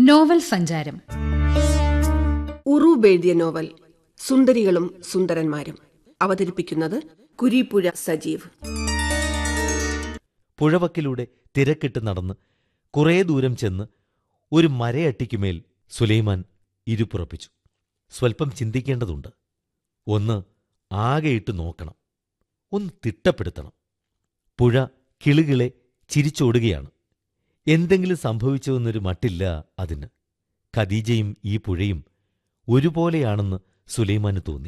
novel സഞ്ചാരം ഉറൂബ് എഴുതിയ novel സുന്ദരികളും സുന്ദരന്മാരും അവതരിപ്പിക്കുന്നത് കുരീപ്പുഴ സജീവ് പുഴവക്കിലൂടെ തിരക്കിട്ട് നടന്ന് കുറേ ദൂരം ചെന്ന് ഒരു മരയട്ടിക്കുമേൽ സുലൈമാൻ ഇരുപ്പുറപ്പിച്ചു സ്വൽപ്പം ചിന്തിക്കേണ്ടതുണ്ട് ഒന്ന് ആകെയിട്ട് നോക്കണം ഒന്ന് തിട്ടപ്പെടുത്തണം പുഴ കിളുകിളെ ചിരിച്ചോടുകയാണ് എന്തെങ്കിലും സംഭവിച്ചുവെന്നൊരു മട്ടില്ല അതിന് ഖദീജയും ഈ പുഴയും ഒരുപോലെയാണെന്ന് സുലൈമാന് തോന്നി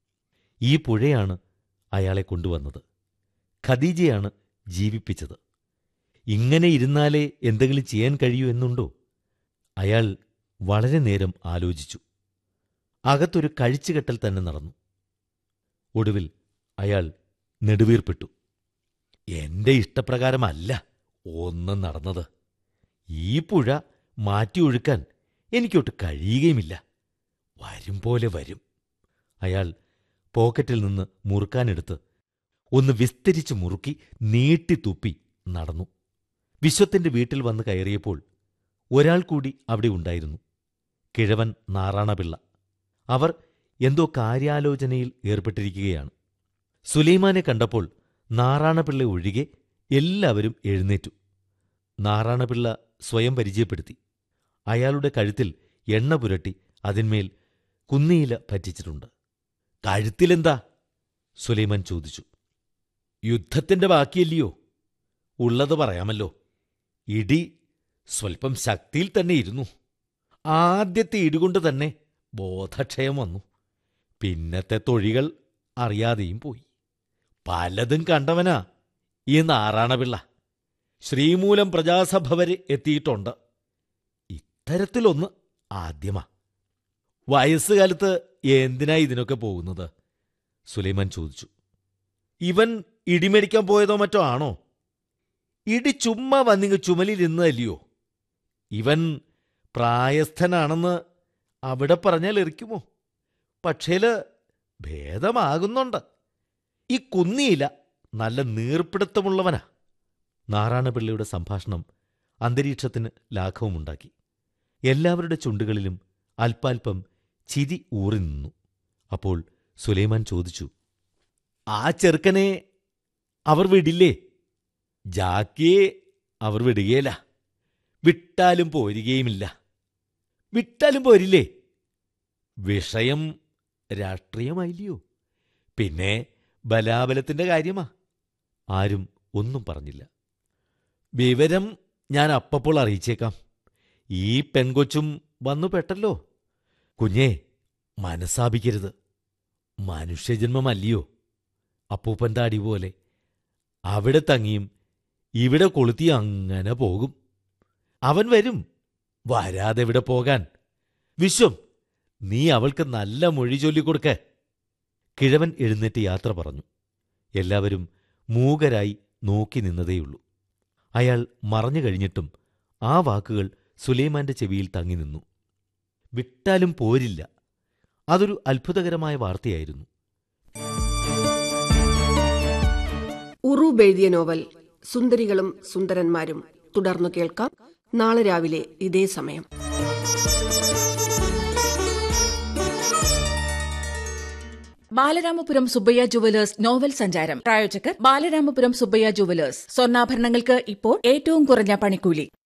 ഈ പുഴയാണ് അയാളെ കൊണ്ടുവന്നത് ഖദീജയാണ് ജീവിപ്പിച്ചത് ഇങ്ങനെ ഇരുന്നാലേ എന്തെങ്കിലും ചെയ്യാൻ കഴിയൂ എന്നുണ്ടോ അയാൾ വളരെ നേരം ആലോചിച്ചു അകത്തൊരു കഴിച്ചുകെട്ടൽ തന്നെ നടന്നു ഒടുവിൽ അയാൾ നെടുവീർപ്പെട്ടു എന്റെ ഇഷ്ടപ്രകാരമല്ല ഒന്നും നടന്നത് ഈ പുഴ മാറ്റിയൊഴുക്കാൻ എനിക്കൊട്ട് കഴിയുകയുമില്ല വരും പോലെ വരും അയാൾ പോക്കറ്റിൽ നിന്ന് മുറുക്കാനെടുത്ത് ഒന്ന് വിസ്തരിച്ച് മുറുക്കി നീട്ടിത്തുപ്പി നടന്നു വിശ്വത്തിന്റെ വീട്ടിൽ വന്ന് കയറിയപ്പോൾ ഒരാൾ കൂടി അവിടെ ഉണ്ടായിരുന്നു കിഴവൻ നാറാണപിള്ള അവർ എന്തോ കാര്യാലോചനയിൽ ഏർപ്പെട്ടിരിക്കുകയാണ് സുലൈമാനെ കണ്ടപ്പോൾ നാറാണപിള്ള ഒഴികെ എല്ലാവരും എഴുന്നേറ്റു നാറാണപിള്ള സ്വയം പരിചയപ്പെടുത്തി അയാളുടെ കഴുത്തിൽ എണ്ണ പുരട്ടി അതിന്മേൽ കുന്നിയില പറ്റിച്ചിട്ടുണ്ട് കഴുത്തിലെന്താ സുലൈമാൻ ചോദിച്ചു യുദ്ധത്തിന്റെ ബാക്കിയല്ലയോ ഉള്ളത് പറയാമല്ലോ ഇടി സ്വൽപ്പം ശക്തിയിൽ തന്നെ ഇരുന്നു ആദ്യത്തെ ഇടികൊണ്ട് തന്നെ ബോധക്ഷയം വന്നു പിന്നത്തെ തൊഴികൾ അറിയാതെയും പോയി പലതും കണ്ടവനാ ഈ നാറാണപിള്ള ശ്രീമൂലം പ്രജാസഭ വരെ എത്തിയിട്ടുണ്ട് ഇത്തരത്തിലൊന്ന് ആദ്യമാ വയസ്സുകാലത്ത് എന്തിനാ ഇതിനൊക്കെ പോകുന്നത് സുലൈമാൻ ചോദിച്ചു ഇവൻ ഇടിമേടിക്കാൻ പോയതോ മറ്റോ ആണോ ഇടി ചുമ്മാ വന്നിങ്ങ് ചുമലിരുന്നതല്ലയോ ഇവൻ പ്രായസ്ഥനാണെന്ന് അവിടെ പറഞ്ഞാൽ എറിക്കുമോ പക്ഷേല് ഭേദമാകുന്നുണ്ട് ഈ കുന്നിയില നല്ല നീർപ്പിടുത്തമുള്ളവനാ നാറായണപിള്ളയുടെ സംഭാഷണം അന്തരീക്ഷത്തിന് ലാഘവമുണ്ടാക്കി എല്ലാവരുടെ ചുണ്ടുകളിലും അല്പാൽപം ചിരി ഊറി നിന്നു അപ്പോൾ സുലൈമാൻ ചോദിച്ചു ആ ചെറുക്കനെ അവർ വിടില്ലേ ജാക്കിയെ അവർ വിടുകയില്ല വിട്ടാലും പോരുകയുമില്ല വിട്ടാലും പോരില്ലേ വിഷയം രാഷ്ട്രീയമായില്ലയോ പിന്നെ ബലാബലത്തിന്റെ കാര്യമാ ആരും ഒന്നും പറഞ്ഞില്ല വിവരം ഞാൻ അപ്പപ്പോൾ അറിയിച്ചേക്കാം ഈ പെൺകൊച്ചും വന്നു പെട്ടല്ലോ കുഞ്ഞേ മനസ്സാപിക്കരുത് മനുഷ്യജന്മമല്ലയോ അപ്പൂപ്പൻ താടി പോലെ അവിടെ തങ്ങിയും ഇവിടെ കൊളുത്തി അങ്ങനെ പോകും അവൻ വരും വരാതെ ഇവിടെ പോകാൻ വിശ്വം നീ അവൾക്ക് നല്ല മൊഴി ചൊല്ലിക്കൊടുക്ക കിഴവൻ എഴുന്നേറ്റ് യാത്ര പറഞ്ഞു എല്ലാവരും മൂകരായി നോക്കി നിന്നതേയുള്ളൂ അയാൾ മറഞ്ഞു കഴിഞ്ഞിട്ടും ആ വാക്കുകൾ സുലൈമാന്റെ ചെവിയിൽ തങ്ങി നിന്നു വിട്ടാലും പോരില്ല അതൊരു അത്ഭുതകരമായ വാർത്തയായിരുന്നു ഉറൂബ് എഴുതിയ നോവൽ സുന്ദരികളും സുന്ദരന്മാരും തുടർന്നു കേൾക്കാം നാളെ രാവിലെ ഇതേ സമയം ബാലരാമപുരം സുബ്ബയ്യ ജുവലേഴ്സ് നോവൽ സഞ്ചാരം പ്രായോജകർ ബാലരാമപുരം സുബ്ബയ്യ ജുവലേഴ്സ് സ്വർണ്ണാഭരണങ്ങൾക്ക് ഇപ്പോൾ ഏറ്റവും കുറഞ്ഞ പണിക്കൂലി